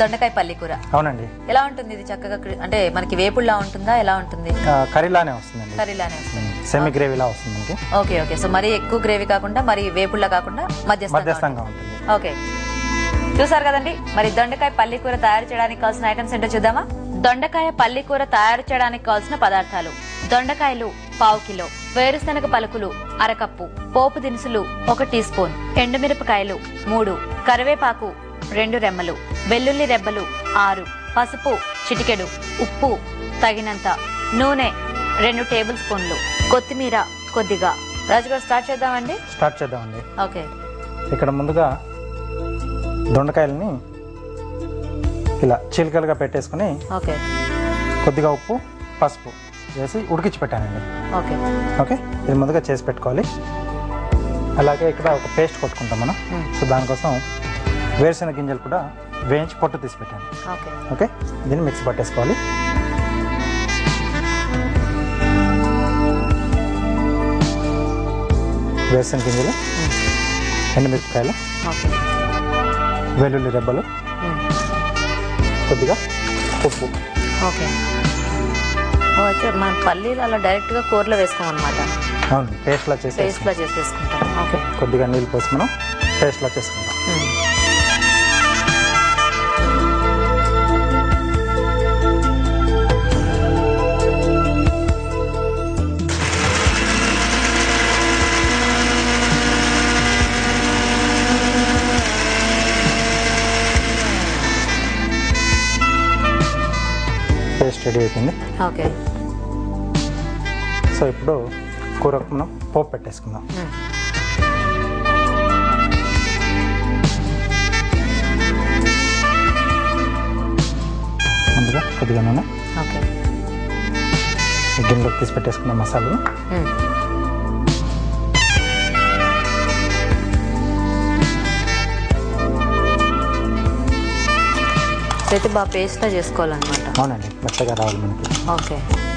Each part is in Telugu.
దొండకాయ పల్లి కూర అవునండి ఎలా ఉంటుంది ఇది చక్కగా క్రి- అంటే మనకి వేపుడులా ఉంటుందా ఎలా ఉంటుంది ఆ, కర్రీలానే వస్తుందండి కర్రీలానే వస్తుంది సెమీ గ్రేవీలా వస్తుంది మనకి ఓకే ఓకే సో మరీ ఎక్కువ గ్రేవీ కాకుండా మరి వేపుడులా కాకుండా మధ్యస్థంగా మధ్యస్థంగా ఉంటుంది ఓకే చూసారు కదండి మరి దొండకాయ పల్లి కూర తయారు చేయడానికి కావాల్సిన ఐటమ్స్ ఏంటో చూద్దామా దొండకాయ పల్లి కూర తయారు చేయడానికి కావాల్సిన పదార్థాలు దొండకాయలు పావు కిలో వేరుశనగ పలుకులు అరకప్పు పోపు దినుసులు ఒక టీ స్పూన్ ఎండుమిరపకాయలు మూడు కరివేపాకు రెండు రెమ్మలు వెల్లుల్లి రెబ్బలు ఆరు పసుపు చిటికెడు ఉప్పు తగినంత నూనె రెండు టేబుల్ స్పూన్లు కొత్తిమీర కొద్దిగా రాజుగారు స్టార్ట్ చేద్దామండి స్టార్ట్ చేద్దామండి ఓకే ఇక్కడ ముందుగా దొండకాయలని ఇలా చీలికలుగా పెట్టేసుకుని ఓకే కొద్దిగా ఉప్పు పసుపు వేసి ఉడికించి పెట్టానండి ఓకే ఓకే ఇది ముందుగా చేసి పెట్టుకోవాలి అలాగే ఇక్కడ ఒక పేస్ట్ కొట్టుకుంటాం మనం మ్మ్. సో దానికోసం వేరుశెనగ గింజలు కూడా వేయించి పొట్టు తీసి పెట్టాను ఓకే ఓకే దీన్ని మిక్సీ పట్టేసుకోవాలి వేరుశెనగ గింజలు ఎండుమిరపకాయలు ఓకే వెల్లుల్లి రెబ్బలు కొద్దిగా ఉప్పు ఓకే ఓ అయితే మనం పల్లీలు అలా డైరెక్ట్ గా కూరలో వేసుకోమన్నమాట అవును పేస్ట్లా చేసి పేస్ట్ లా చేసి వేసుకుంటాం ఓకే కొద్దిగా నీళ్ళు పోసి మనం పేస్ట్లా చేసుకుంటాం మ్మ్. పేస్ట్ రెడీ అయిపోయింది ఓకే సో ఇప్పుడు కూరకు మనం పోపు పెట్టేసుకుందాం మ్మ్. ముందుగా కొద్దిగా నూనె ఓకే ఈ గిన్నెలోకి తీసి పెట్టేసుకున్న మసాలాలు మ్మ్. అయితే బాగా పేస్ట్ లా చేసుకోవాలన్నమాట అవునండి మెత్తగా రావాలి మనకి ఓకే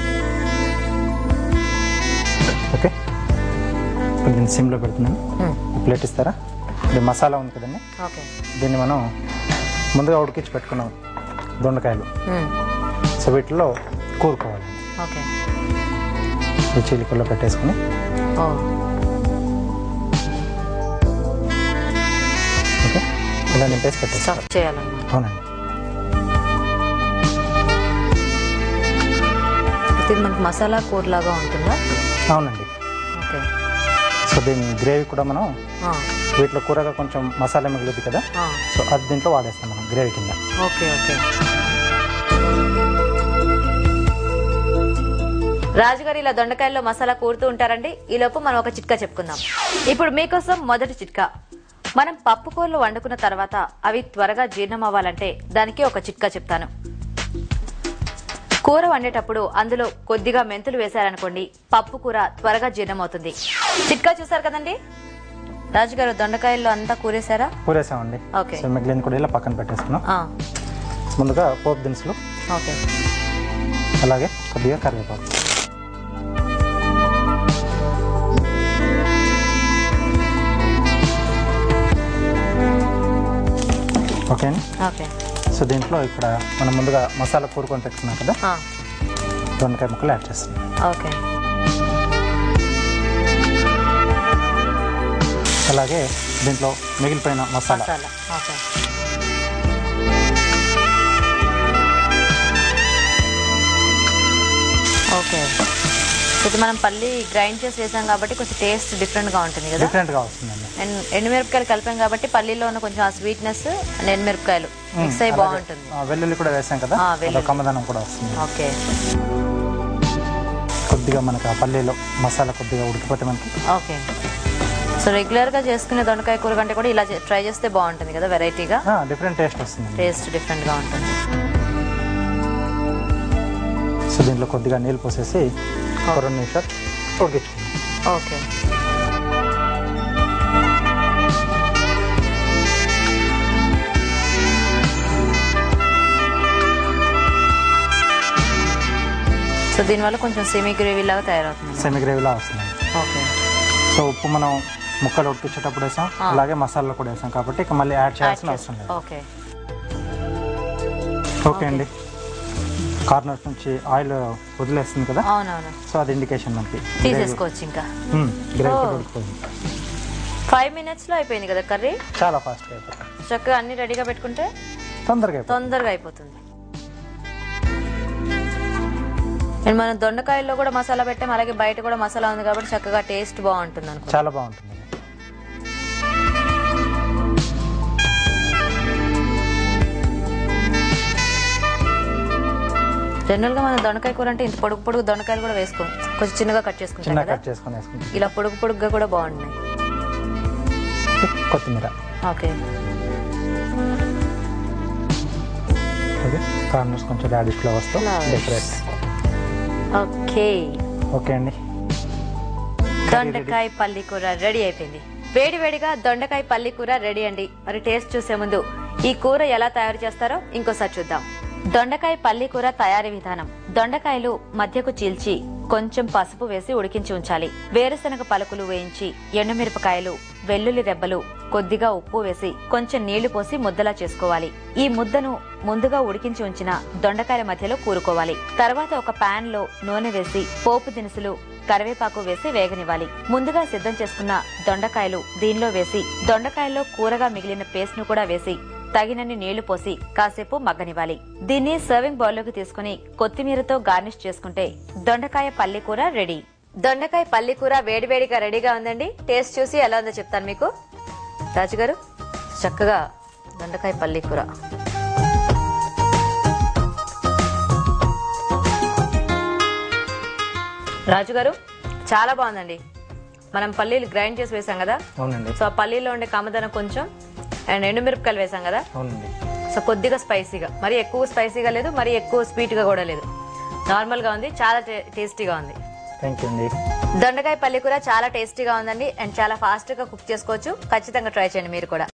ఓకే ఇప్పుడు దీన్ని సిమ్లో పెడుతున్నాను మ్మ్. ఈ ప్లేట్ ఇస్తారా ఇది మసాలా ఉంది కదండి ఓకే దీన్ని మనం ముందుగా ఉడికించి పెట్టుకున్నాం దొండకాయలు మ్మ్. సో వీటిలో కూరుకోవాలి ఓకే ఈ చీలికల్లో పెట్టేసుకుని ఓ ఓకే ఇలా నింపేసి పెట్టేస్తాం స్టఫ్ చేయాలన్నమాట అవునండి అయితే ఇది మనకు మసాలా కూర లాగా ఉంటుందా అవునండి ఓకే సో దీని గ్రేవీ కూడా మనం ఆ, వీటిలో కూరగా కొంచెం మసాలా మిగులుద్ది కదా ఆ, సో అది దీంట్లో వాడేస్తాం మనం గ్రేవీ కింద ఓకే ఓకే రాజుగారు ఇలా దొండకాయల్లో మసాలా కూరుతూ ఉంటారండి ఈ లోపు మనం ఒక చిట్కా చెప్పుకుందాం ఇప్పుడు మీకోసం మొదటి చిట్కా మనం పప్పు కూరలు వండుకున్న తర్వాత అవి త్వరగా జీర్ణం అవ్వాలంటే దానికి ఒక చిట్కా చెప్తాను కూర వండేటప్పుడు అందులో కొద్దిగా మెంతులు వేశారనుకోండి పప్పు కూర త్వరగా జీర్ణమవుతుంది చిట్కా చూసారు కదండి రాజుగారు దొండకాయల్లో అంతా కూరేశారా కూరేసామండి ఓకే సో మిగిలిన కూడా ఇలా పక్కన పెట్టేసుకున్నాం ఆ, ముందుగా పోపు దినుసులు ఓకే అలాగే కొద్దిగా కరివేపాకు ఓకే అండి ఓకే సో దీంట్లో ఇక్కడ మనం ముందుగా మసాలా కూరుకొని పెట్టుకున్నాం కదా ఆ, దొండకాయ ముక్కలు యాడ్ చేస్తున్నాం ఓకే అలాగే దీంట్లో మిగిలిపోయిన మసాలా మసాలా ఓకే ఓకే ఇది మనం పల్లి గ్రైండ్ చేసి వేసాం కాబట్టి కొంచెం టేస్ట్ డిఫరెంట్ గా ఉంటుంది కదా డిఫరెంట్గా వస్తుందండి అండ్ ఎండుమిరపకాయలు కలిపాం కాబట్టి పల్లీలో ఉన్న కొంచెం ఆ స్వీట్నెస్ అండ్ ఎండుమిరపకాయలు మిక్స్ అయ్యి బాగుంటుంది ఆ, వెల్లుల్లి కూడా వేసాం కదా ఆ, వెల్లుల్లి. అదొక కమ్మదనం కూడా వస్తుంది ఓకే కొద్దిగా మనకి ఆ పల్లీలో మసాలా కొద్దిగా ఉడికిపోతే మనకి ఓకే సో రెగ్యులర్ గా చేసుకునే దొండకాయ కూర కంటే కూడా ఇలా ట్రై చేస్తే బాగుంటుంది కదా వెరైటీగా డిఫరెంట్ టేస్ట్ వస్తుంది టేస్ట్ డిఫరెంట్ గా ఉంటుంది సో దీంట్లో కొద్దిగా నీళ్ళు పోసేసి ఒక రెండు నిమిషాలు ఉడికించుకుందాం ఓకే సో దీనివల్ల కొంచెం సెమీ గ్రేవీ లాగా తయారవుతుంది సెమీ గ్రేవీలా వస్తుందండి ఓకే సో ఉప్పు మనం ముక్కలు ఉడికించేటప్పుడు వేసాం అలాగే మసాలాలు కూడా వేసాం కాబట్టి ఇక మళ్ళీ యాడ్ చేయాల్సిన అవసరం లేదు ఓకే ఓకే అండి కార్నర్స్ నుంచి ఆయిల్ వదిలేస్తుంది కదా అవునవును సో అది ఇండికేషన్ మనకి తీసేసుకోవచ్చు ఇంకా గ్రేవ్ Oh. ఉడికిపోయింది ఫైవ్ మినిట్స్ లో అయిపోయింది కదా కర్రీ చాలా ఫాస్ట్గా అయిపోతుంది చక్కగా అన్ని రెడీగా పెట్టుకుంటే తొందరగా అయిపోతుంది తొందరగా అయిపోతుంది అండ్ మనం దొండకాయల్లో కూడా మసాలా పెట్టాం అలాగే బయట కూడా మసాలా ఉంది కాబట్టి చక్కగా టేస్ట్ బాగుంటుంది అనుకో చాలా బాగుంటుంది జనరల్ గా మనం దొండకాయ కూర అంటే ఇంత పొడుగు పొడుగు దొండకాయలు కూడా వేసుకోం కొంచెం చిన్నగా కట్ చేసుకుంటాం చిన్న కదా కట్ చేసుకొని వేసుకుంటాం ఇలా పొడుగు పొడుగ్గా కూడా బాగున్నాయి కొత్తిమీర ఓకే ఓకే కార్నర్స్ కొంచెం రాడిష్ ఫ్లవర్స్తో Flowers. డెకరేట్ ఓకే ఓకే అండి దొండకాయ పల్లి కూర రెడీ అయిపోయింది వేడి వేడిగా దొండకాయ పల్లి కూర రెడీ అండి మరి టేస్ట్ చూసే ముందు ఈ కూర ఎలా తయారు చేస్తారో ఇంకోసారి చూద్దాం దొండకాయ పల్లి కూర తయారీ విధానం దొండకాయలు మధ్యకు చీల్చి కొంచెం పసుపు వేసి ఉడికించి ఉంచాలి వేరుశనగ పలుకులు వేయించి ఎండుమిరపకాయలు వెల్లుల్లి రెబ్బలు కొద్దిగా ఉప్పు వేసి కొంచెం నీళ్లు పోసి ముద్దలా చేసుకోవాలి ఈ ముద్దను ముందుగా ఉడికించి ఉంచిన దొండకాయల మధ్యలో కూరుకోవాలి తర్వాత ఒక పాన్ లో నూనె వేసి పోపు దినుసులు కరివేపాకు వేసి వేగనివ్వాలి ముందుగా సిద్ధం చేసుకున్న దొండకాయలు దీనిలో వేసి దొండకాయల్లో కూరగా మిగిలిన పేస్ట్ ను కూడా వేసి తగినన్ని నీళ్లు పోసి కాసేపు మగ్గనివ్వాలి దీన్ని సర్వింగ్ బౌల్లోకి తీసుకుని కొత్తిమీరతో గార్నిష్ చేసుకుంటే దొండకాయ పల్లి కూర రెడీ దొండకాయ పల్లి కూర వేడివేడిగా రెడీగా ఉందండి టేస్ట్ చూసి ఎలా ఉందో చెప్తాను మీకు రాజు గారు చక్కగా దొండకాయ పల్లి కూర రాజు గారు చాలా బాగుందండి మనం పల్లీలు గ్రైండ్ చేసి వేసాం కదా అవునండి సో ఆ పల్లీలో ఉండే కమ్మదనం కొంచెం అండ్ ఎండుమిరపకాయలు వేసాం కదా అవునండి సో కొద్దిగా స్పైసీగా మరి ఎక్కువ స్పైసీగా లేదు మరి ఎక్కువ స్వీట్ గా కూడా లేదు నార్మల్ గా ఉంది చాలా టే- టేస్టీగా ఉంది థ్యాంక్ యూ అండి దొండకాయ పల్లి కూర చాలా టేస్టీగా ఉందండి అండ్ చాలా ఫాస్ట్ గా కుక్ చేసుకోవచ్చు ఖచ్చితంగా ట్రై చేయండి మీరు కూడా